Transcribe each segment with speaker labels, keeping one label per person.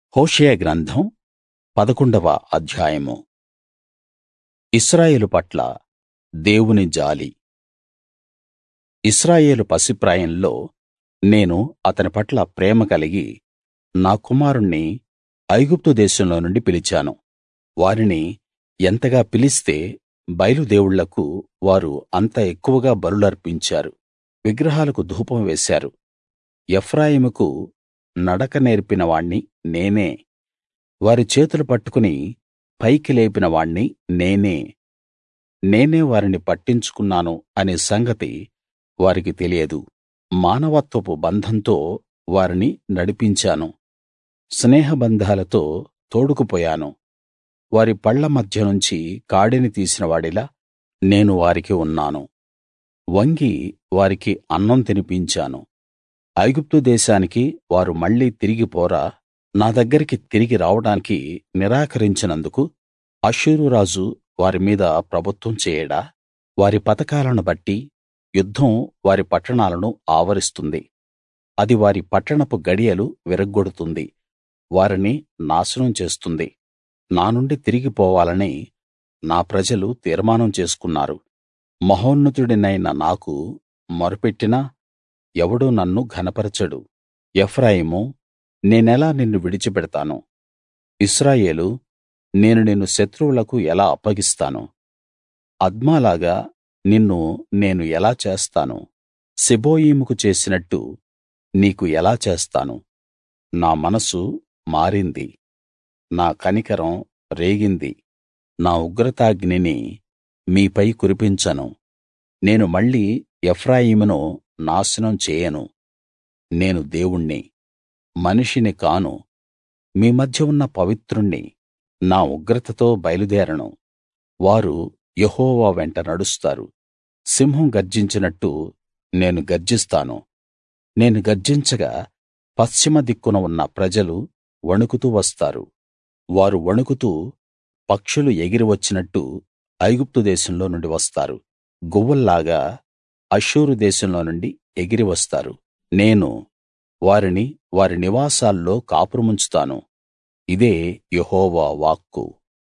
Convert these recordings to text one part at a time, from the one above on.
Speaker 1: హోషేయ గ్రంథం పదకొండవ అధ్యాయము ఇశ్రాయేలు పట్ల దేవుని జాలి ఇశ్రాయేలు పసిప్రాయంలో నేను అతని పట్ల ప్రేమ కలిగి నా కుమారుణ్ణి ఐగుప్తు దేశంలో నుండి పిలిచాను వారిని ఎంతగా పిలిస్తే బయలు దేవుళ్ళకు వారు అంత ఎక్కువగా బలులర్పించారు విగ్రహాలకు ధూపం వేశారు ఎఫ్రాయిముకు నడక నేర్పిన వాణ్ణి నేనే వారి చేతులు పట్టుకుని పైకి లేపిన వాణ్ణి నేనే నేనే వారిని పట్టించుకున్నాను అనే సంగతి వారికి తెలియదు మానవత్వపు బంధంతో వారిని నడిపించాను స్నేహబంధాలతో తోడుకుపోయాను వారి పళ్ళ మధ్య నుంచి కాడిని తీసిన వాడిలా నేను వారికి ఉన్నాను వంగి వారికి అన్నం తినిపించాను ఐగుప్తు దేశానికి వారు మళ్ళీ తిరిగి పోరా నా దగ్గరికి తిరిగి రావడానికి నిరాకరించినందుకు అష్షూరు రాజు వారి మీద ప్రభుత్వం చేయడా వారి పథకాలను బట్టి యుద్ధం వారి పట్టణాలను ఆవరిస్తుంది అది వారి పట్టణపు గడియలు విరగ్గొడుతుంది వారిని నాశనం చేస్తుంది నా నుండి తిరిగి పోవాలని నా ప్రజలు తీర్మానం చేసుకున్నారు మహోన్నతుడినైన నాకు మొరపెట్టినా ఎవడూ నన్ను ఘనపరచడు ఎఫ్రాయిమూ నేనెలా నిన్ను విడిచిపెడతాను ఇశ్రాయేలూ నేను నిన్ను శత్రువులకు ఎలా అప్పగిస్తాను అద్మాలాగా నిన్ను నేను ఎలా చేస్తాను సెబోయీముకు చేసినట్టు నీకు ఎలా చేస్తాను నా మనసు మారింది నా కనికరం రేగింది నా ఉగ్రతాగ్నిని మీపై కురిపించను నేను మళ్ళీ ఎఫ్రాయిమును నాశనం చేయను నేను దేవుణ్ణి మనిషిని కాను మీ మధ్య ఉన్న పవిత్రుణ్ణి నా ఉగ్రతతో బయలుదేరను వారు యెహోవా వెంట నడుస్తారు సింహం గర్జించినట్టు నేను గర్జిస్తాను నేను గర్జించగా పశ్చిమ దిక్కున ఉన్న ప్రజలు వణుకుతూ వస్తారు వారు వణుకుతూ పక్షులు ఎగిరి వచ్చినట్టు ఐగుప్తు దేశంలో నుండి వస్తారు గువ్వల్లాగా అష్షూరు దేశంలో నుండి ఎగిరి వస్తారు నేను వారిని వారి నివాసాల్లో కాపురముంచుతాను ఇదే యెహోవా వాక్కు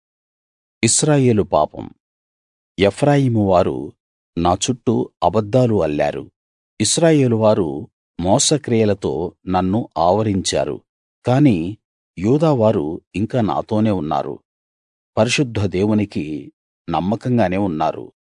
Speaker 1: ఇశ్రాయేలు పాపం ఎఫ్రాయిము వారు నా చుట్టూ అబద్ధాలు అల్లారు ఇశ్రాయేలు వారు మోసక్రియలతో నన్ను ఆవరించారు కాని యూదావారు ఇంకా నాతోనే ఉన్నారు పరిశుద్ధ దేవునికి నమ్మకంగానే ఉన్నారు